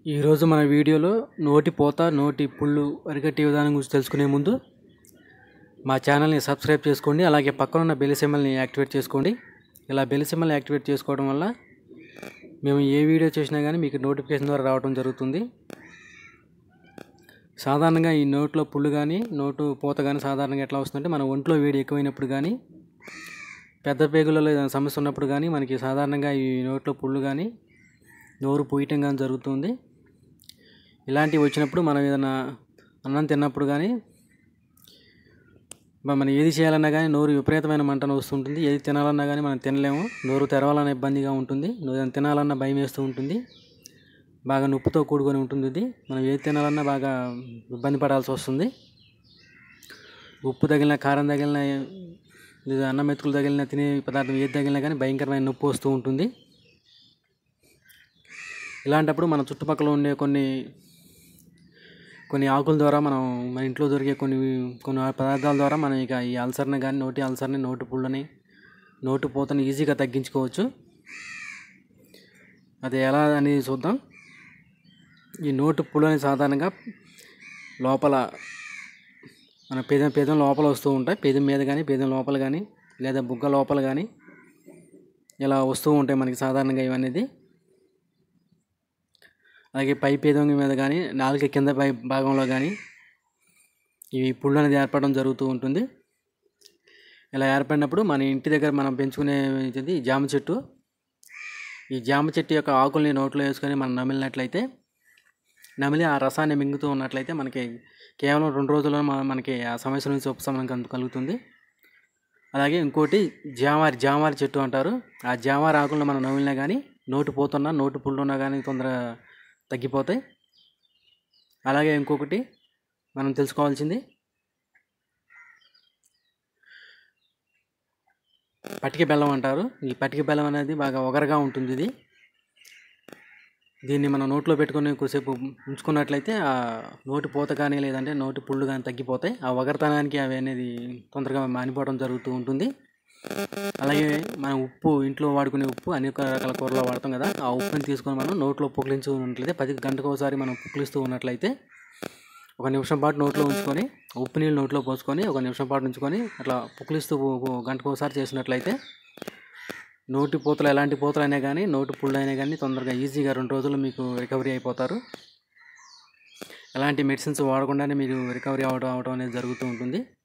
ఈరోజు మన వీడియోలో నోటి పూత నోటి పుళ్ళు అరికట్టే విధానం గురించి తెలుసుకునే ముందు మా ఛానల్ని సబ్స్క్రైబ్ చేసుకోండి అలాగే పక్కన ఉన్న బెల్ సింబల్ని యాక్టివేట్ చేసుకోండి ఇలా బెల్ సింబల్ని యాక్టివేట్ చేసుకోవడం వల్ల మేము ఏ వీడియో చేసినా కానీ మీకు నోటిఫికేషన్ ద్వారా రావడం జరుగుతుంది సాధారణంగా ఈ నోట్లో పుళ్ళు కానీ నోటు పూత కానీ సాధారణంగా ఎట్లా వస్తుందంటే మన ఒంట్లో వేడి ఎక్కువైనప్పుడు కానీ పెద్ద పేగులలో ఏదైనా సమస్య ఉన్నప్పుడు కానీ మనకి సాధారణంగా ఈ నోట్లో పుళ్ళు కానీ నోరు పూయటం కానీ జరుగుతుంది ఇలాంటివి వచ్చినప్పుడు మనం ఏదైనా అన్నం తిన్నప్పుడు కానీ మ- మనం ఏది చేయాలన్నా కానీ నోరు విపరీతమైన మంటను వస్తుంటుంది ఏది తినాలన్నా కానీ మనం తినలేము నోరు తెరవాలన్న ఇబ్బందిగా ఉంటుంది నోరు ఏదైనా తినాలన్నా భయం వేస్తూ ఉంటుంది బాగా నొప్పితో కూడుకొని ఉంటుంది ఇది మనం ఏది తినాలన్నా బాగా ఇబ్బంది పడాల్సి వస్తుంది ఉప్పు తగిలిన కారం తగిలిన లేదా అన్నం మెతుకులు తగిలిన తినే పదార్థం ఏది తగిలినా కానీ భయంకరమైన నొప్పి వస్తూ ఉంటుంది ఇలాంటప్పుడు మన చుట్టుపక్కల ఉండే కొన్ని కొన్ని ఆకుల ద్వారా మనం మన ఇంట్లో దొరికే కొన్ని కొన్ని పదార్థాల ద్వారా మనం ఇక ఈ అల్సర్ని కానీ నోటి అల్సర్ని నోటి పుళ్ళని నోటి పూతని ఈజీగా తగ్గించుకోవచ్చు అది ఎలా అనేది చూద్దాం ఈ నోటి పుళ్ళని సాధారణంగా లోపల మన పేదం పేదం లోపల వస్తూ ఉంటాయి పేదం మీద కానీ పేదం లోపల కానీ లేదా బుగ్గ లోపల కానీ ఇలా వస్తూ ఉంటాయి మనకి సాధారణంగా ఇవన్నీ అలాగే పై పేదం మీద కానీ నాలుక కింద పై భాగంలో కానీ ఇవి పుళ్ళు అనేది ఏర్పడడం జరుగుతూ ఉంటుంది ఇలా ఏర్పడినప్పుడు మన ఇంటి దగ్గర మనం పెంచుకునే ఇది జామ చెట్టు ఈ జామ చెట్టు యొక్క ఆకుల్ని నోట్లో వేసుకొని మనం నమిలినట్లయితే నమిలి ఆ రసాన్ని మింగుతూ ఉన్నట్లయితే మనకి కేవలం రెండు రోజుల్లో మ- మనకి ఆ సమస్య నుంచి ఉపశమనం కలుగు- కలుగుతుంది అలాగే ఇంకోటి జామారి జామారి చెట్టు అంటారు ఆ జామారి ఆకులను మనం నమిలినా కానీ నోటి పోతున్నా నోటి పుల్లున్నా కానీ తొందరగా తగ్గిపోతాయి అలాగే ఇంకొకటి మనం తెలుసుకోవాల్సింది పటిక బెల్లం అంటారు ఈ పటిక బెల్లం అనేది బాగా ఒగరగా ఉంటుంది ఇది దీన్ని మనం నోట్లో పెట్టుకొని కొద్దిసేపు ఉంచుకున్నట్లయితే ఆ నోటి పూత కానీ లేదంటే నోటి పుళ్ళు కానీ తగ్గిపోతాయి ఆ ఒగరతనానికి అవి అనేది తొందరగా మానిపోవడం జరుగుతూ ఉంటుంది అలాగే మనం ఉప్పు ఇంట్లో వాడుకునే ఉప్పు అనేక రకాల కూరలో వాడతాం కదా ఆ ఉప్పుని తీసుకొని మనం నోట్లో పుక్లించు ఉన్నట్లయితే పది గంటకు ఒకసారి మనం పుక్లిస్తూ ఉన్నట్లయితే ఒక నిమిషం పాటు నోట్లో ఉంచుకొని ఉప్పు నీళ్ళు నోట్లో పోసుకొని ఒక నిమిషం పాటు ఉంచుకొని అట్లా పుక్లిస్తూ ఓ- ఓ గంటకు ఒకసారి చేసినట్లయితే నోటి పూతలు ఎలాంటి పూతలు అయినా కానీ నోటి పుళ్ళు అయినా కానీ తొందరగా ఈజీగా రెండు రోజులు మీకు రికవరీ అయిపోతారు ఎలాంటి మెడిసిన్స్ వాడకుండానే మీరు రికవరీ అవడం అవడం అనేది జరుగుతూ ఉంటుంది